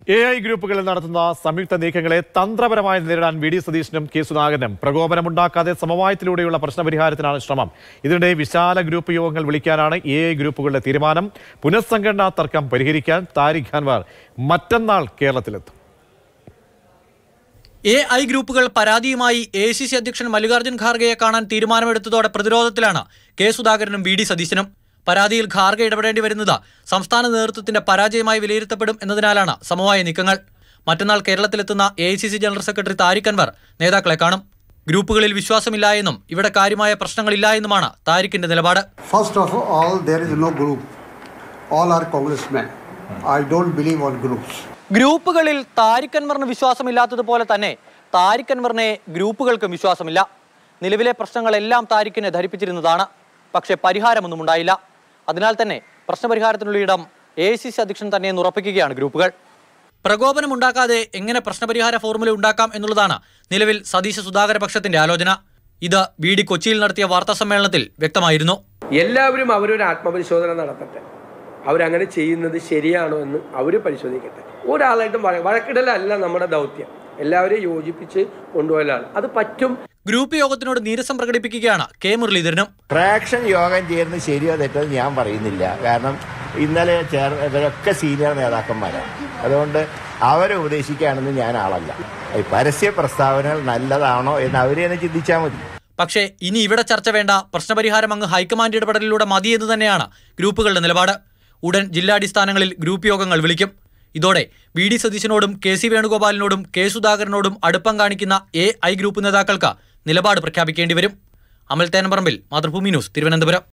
A I ഗ്രൂപ്പുകളിൽ നടത്തുന്ന സംയുക്ത നീക്കങ്ങളെ തന്ത്രപരമായി നേരിടാൻ വി ഡി സതീശനും കെ സുധാകരനും പ്രകോപനമുണ്ടാക്കാതെ സമവായത്തിലൂടെയുള്ള പ്രശ്നപരിഹാരത്തിനാണ് ശ്രമം ഇതിനിടെ വിശാല ഗ്രൂപ്പ് യോഗങ്ങൾ വിളിക്കാനാണ് എ ഐ ഗ്രൂപ്പുകളുടെ തീരുമാനം പുനഃസംഘടനാ തർക്കം പരിഹരിക്കാൻ താരിഖ് അൻവർ മറ്റന്നാൾ കേരളത്തിലെത്തും എ ഐ ഗ്രൂപ്പുകൾ പരാതിയുമായി എ സി സി അധ്യക്ഷൻ മല്ലികാർജ്ജുൻ ഖാർഗെയെ കാണാൻ തീരുമാനമെടുത്തതോടെ പ്രതിരോധത്തിലാണ് കെ സുധാകരനും വി ഡി സതീശനും പരാതിയിൽ ഖാർഗെ ഇടപെടേണ്ടി വരുന്നത് സംസ്ഥാന നേതൃത്വത്തിന്റെ പരാജയമായി വിലയിരുത്തപ്പെടും എന്നതിനാലാണ് സമവായ നീക്കങ്ങൾ മറ്റന്നാൾ കേരളത്തിലെത്തുന്ന A I C C general secretary Tariq Anwar നേതാക്കളെ കാണും ഗ്രൂപ്പുകളിൽ വിശ്വാസമില്ല എന്നും ഇവിടെ കാര്യമായ പ്രശ്നങ്ങളില്ല എന്നുമാണ് താരിഖിന്റെ നിലപാട് First of all, there is no group. All are congressmen. I don't believe on groups. ഗ്രൂപ്പുകളിൽ താരിഖ് അൻവറിന് വിശ്വാസമില്ലാത്തതുപോലെ തന്നെ താരിഖ് അൻവറിനെ ഗ്രൂപ്പുകൾക്കും വിശ്വാസമില്ല നിലവിലെ പ്രശ്നങ്ങളെല്ലാം താരിഖിനെ ധരിപ്പിച്ചിരുന്നതാണ് പക്ഷേ പരിഹാരമൊന്നും ഉണ്ടായില്ല അതിനാൽ തന്നെ പ്രശ്നപരിഹാരത്തിനുള്ള ഇടം എ സി സി അധ്യക്ഷൻ തന്നെ എന്ന് ഉറപ്പിക്കുകയാണ് ഗ്രൂപ്പുകൾ പ്രകോപനമുണ്ടാക്കാതെ എങ്ങനെ പ്രശ്നപരിഹാര ഫോർമുല ഉണ്ടാക്കാം എന്നുള്ളതാണ് നിലവിൽ സതീശ സുധാകര പക്ഷത്തിന്റെ ആലോചന ഇത് ബി ഡി കൊച്ചിയിൽ നടത്തിയ വാർത്താ സമ്മേളനത്തിൽ വ്യക്തമായിരുന്നു എല്ലാവരും അവരൊരു ആത്മപരിശോധന നടത്തട്ടെ അവരങ്ങനെ ചെയ്യുന്നത് ശരിയാണോ എന്ന് അവർ പരിശോധിക്കട്ടെ ഒരാളായിട്ടും വഴ വഴക്കിടലല്ല നമ്മുടെ ദൗത്യം എല്ലാവരെയും യോജിപ്പിച്ച് കൊണ്ടുപോകലാണ് അത് പറ്റും ഗ്രൂപ്പ് യോഗത്തിനോട് നീരസം പ്രകടിപ്പിക്കുകയാണ് കെ മുരളീധരനും ട്രാക്ഷൻ യോഗം ചേരുന്നത് ശരിയോ തെറ്റോ എന്ന് ഞാൻ പറയുന്നില്ല കാരണം ഇന്നലെ ചേർ ഇവരൊക്കെ സീനിയർ നേതാക്കന്മാരാണ് അതുകൊണ്ട് അവരെ ഉപദേശിക്കുകയാണെന്ന് ഞാൻ ആളല്ല ഈ പരസ്യ പ്രസ്താവനകൾ നല്ലതാണോ എന്ന് അവരെ തന്നെ ചിന്തിച്ചാൽ മതി പക്ഷേ ഇനി ഇവിടെ ചർച്ച വേണ്ട പ്രശ്നപരിഹാരം അങ്ങ് ഹൈക്കമാൻഡ് ഇടപെടലിലൂടെ മതി എന്ന് തന്നെയാണ് ഗ്രൂപ്പുകളുടെ നിലപാട് ഉടൻ ജില്ലാടിസ്ഥാനങ്ങളിൽ ഗ്രൂപ്പ് യോഗങ്ങൾ വിളിക്കും ഇതോടെ വി ഡി സതീശനോടും കെ സി വേണുഗോപാലിനോടും കെ സുധാകരനോടും അടുപ്പം കാണിക്കുന്ന എ ഐ ഗ്രൂപ്പ് നേതാക്കൾക്ക് നിലപാട് പ്രഖ്യാപിക്കേണ്ടി വരും അമൽ തേനമ്പറമ്പിൽ മാതൃഭൂമി ന്യൂസ് തിരുവനന്തപുരം